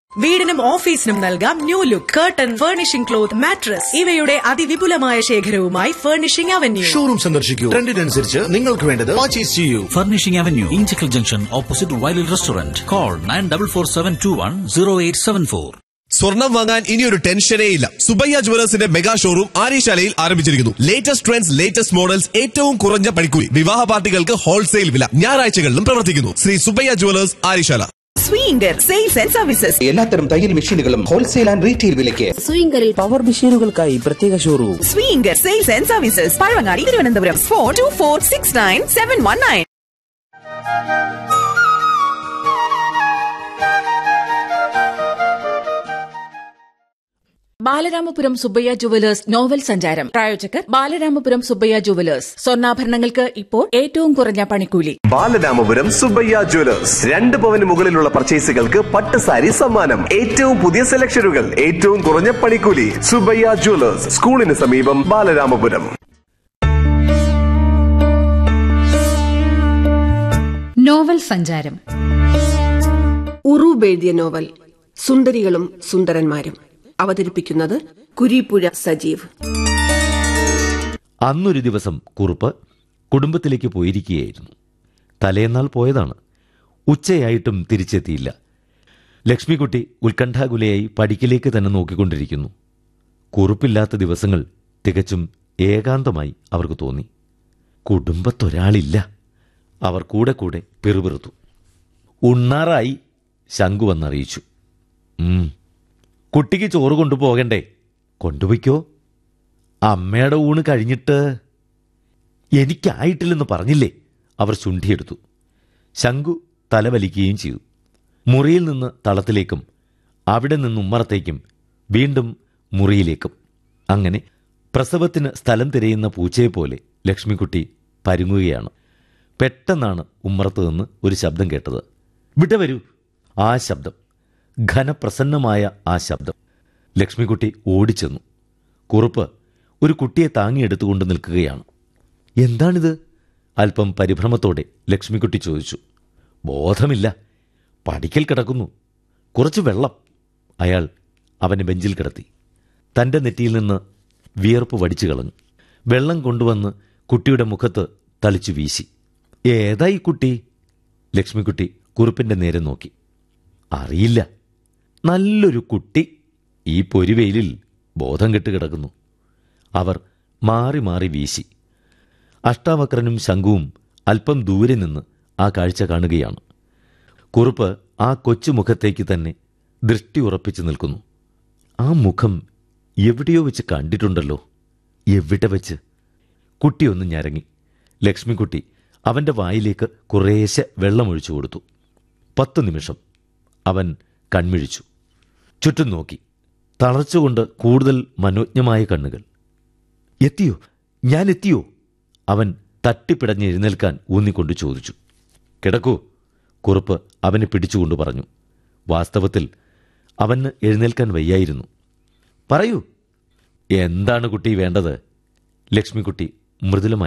വീടിനും ഓഫീസിനും നൽകാം new look curtain furnishing cloth mattress ഇവയുടെ അതിവിപുലമായ ശേഖരവുമായി ഫർണിഷിംഗ് അവന്യൂ ഷോറൂം സന്ദർശിക്കൂ ട്രെൻഡിനനുസരിച്ച് നിങ്ങൾക്ക് വേണ്ടത് പർച്ചേസ് ചെയ്യൂ Furnishing Avenue, Inchicle Junction, opposite Wiley Restaurant. Call 9447210874. സ്വർണം വാങ്ങാൻ ഇനിയൊരു ടെൻഷനേ ഇല്ല സുബയ്യ ജുവലേഴ്സിന്റെ മെഗാ ഷോറൂം ആര്യശാലയിൽ ആരംഭിച്ചിരിക്കുന്നു ലേറ്റസ്റ്റ് ട്രെൻഡ്സ് ലേറ്റസ്റ്റ് മോഡൽസ് ഏറ്റവും കുറഞ്ഞ പണിക്കൂലി വിവാഹ പാർട്ടികൾക്ക് ഹോൾസെയിൽ വില ഞായറാഴ്ചകളിലും പ്രവർത്തിക്കുന്നു Sri Subbaiah jewellers Aryasala Swinger sales and services എല്ലാത്തരം തയ്യൽ മെഷീനുകളും ഹോൾസെയിൽ ആൻഡ് റീറ്റെയിൽ വിലയ്ക്ക് സ്വിംഗറിൽ പവർ മെഷീനുകൾക്കായി പ്രത്യേക showroom Swinger sales and services Pazhavangadi Thiruvananthapuram four two four six nine seven one nine Balaramapuram Subbaiah jewellers novel സഞ്ചാരം പ്രായോജകർ ബാലരാമപുരം സുബ്ബയ്യ ജുവലേഴ്സ് സ്വർണ്ണാഭരണങ്ങൾക്ക് ഇപ്പോൾ ഏറ്റവും കുറഞ്ഞ പണിക്കൂലി ബാലരാമപുരം സുബയ്യ ജ്വല്ലേഴ്സ് രണ്ട് പവന് മുകളിലുള്ള പർച്ചേസുകൾക്ക് പട്ട് സാരി സമ്മാനം ഏറ്റവും പുതിയ സെലക്ഷനുകൾ ഏറ്റവും കുറഞ്ഞ പണിക്കൂലി സുബയ്യ ജ്വല്ലേഴ്സ് സ്കൂളിന് സമീപം ബാലരാമപുരം നോവൽ സഞ്ചാരം ഉറൂബ് എഴുതിയ നോവൽ സുന്ദരികളും സുന്ദരന്മാരും അവതരിപ്പിക്കുന്നത് കുരീപ്പുഴ സജീവ് അന്നൊരു ദിവസം കുറുപ്പ് കുടുംബത്തിലേക്ക് പോയിരിക്കുകയായിരുന്നു തലേന്നാൾ പോയതാണ് ഉച്ചയായിട്ടും തിരിച്ചെത്തിയില്ല ലക്ഷ്മിക്കുട്ടി ഉത്കണ്ഠാകുലയായി പടിക്കിലേക്ക് തന്നെ നോക്കിക്കൊണ്ടിരിക്കുന്നു കുറുപ്പില്ലാത്ത ദിവസങ്ങൾ തികച്ചും ഏകാന്തമായി അവർക്ക് തോന്നി കുടുംബത്തൊരാളില്ല അവർ കൂടെ കൂടെ പിറുപിറുത്തു ഉണ്ണാറായി ശങ്കു വന്നറിയിച്ചു ഉം. കുട്ടിക്ക് ചോറ് കൊണ്ടുപോകണ്ടേ കൊണ്ടുപോയിക്കോ അമ്മയുടെ ഊണ് കഴിഞ്ഞിട്ട് എനിക്കായിട്ടില്ലെന്ന് പറഞ്ഞില്ലേ അവർ ചുണ്ടിയെടുത്തു ശങ്കു തലവലിക്കുകയും ചെയ്തു മുറിയിൽ നിന്ന് തളത്തിലേക്കും അവിടെ നിന്ന് ഉമ്മറത്തേക്കും വീണ്ടും മുറിയിലേക്കും അങ്ങനെ പ്രസവത്തിന് സ്ഥലം തിരയുന്ന പൂച്ചയെപ്പോലെ ലക്ഷ്മിക്കുട്ടി പരുങ്ങുകയാണ് പെട്ടെന്നാണ് ഉമ്മറത്ത് നിന്ന് ഒരു ശബ്ദം കേട്ടത് വിട വരൂ ആ ശബ്ദം ഘനപ്രസന്നമായ ആ ശബ്ദം ലക്ഷ്മിക്കുട്ടി ഓടിച്ചെന്നു കുറുപ്പ് ഒരു കുട്ടിയെ താങ്ങിയെടുത്തുകൊണ്ട് നിൽക്കുകയാണ് എന്താണിത് അല്പം പരിഭ്രമത്തോടെ ലക്ഷ്മിക്കുട്ടി ചോദിച്ചു ബോധമില്ല പടിക്കൽ കിടക്കുന്നു കുറച്ച് വെള്ളം അയാൾ അവനെ ബെഞ്ചിൽ കിടത്തി തൻ്റെ നെറ്റിയിൽ നിന്ന് വിയർപ്പ് വടിച്ചു കളഞ്ഞു വെള്ളം കൊണ്ടുവന്ന് കുട്ടിയുടെ മുഖത്ത് തളിച്ചു വീശി ഏതായി കുട്ടി ലക്ഷ്മിക്കുട്ടി കുറുപ്പിൻ്റെ നേരെ നോക്കി അറിയില്ല നല്ലൊരു കുട്ടി ഈ പൊരിവെയിലിൽ ബോധം കെട്ട് കിടക്കുന്നു അവർ മാറി മാറി വീശി അഷ്ടാവക്രനും ശംഖുവും അല്പം ദൂരെ നിന്ന് ആ കാഴ്ച കാണുകയാണ് കുറുപ്പ് ആ കൊച്ചു മുഖത്തേക്ക് തന്നെ ദൃഷ്ടി ഉറപ്പിച്ചു നിൽക്കുന്നു ആ മുഖം എവിടെയോ വെച്ച് കണ്ടിട്ടുണ്ടല്ലോ എവിടെ വെച്ച് കുട്ടിയൊന്ന് ഞരങ്ങി ലക്ഷ്മിക്കുട്ടി അവൻ്റെ വായിലേക്ക് കുറേശ്ശെ വെള്ളമൊഴിച്ചു കൊടുത്തു പത്തു നിമിഷം അവൻ കൺമിഴിച്ചു ചുറ്റും നോക്കി തളർച്ചുകൊണ്ട് കൂടുതൽ മനോജ്ഞമായ കണ്ണുകൾ എത്തിയോ ഞാൻ എത്തിയോ അവൻ തട്ടിപ്പിടഞ്ഞ് എഴുന്നേൽക്കാൻ ഊന്നിക്കൊണ്ട് ചോദിച്ചു കിടക്കൂ കുറുപ്പ് അവനെ പിടിച്ചുകൊണ്ട് പറഞ്ഞു വാസ്തവത്തിൽ അവന് എഴുന്നേൽക്കാൻ വയ്യായിരുന്നു പറയൂ എന്താണ് കുട്ടി വേണ്ടത് ലക്ഷ്മിക്കുട്ടി മൃദുലമായി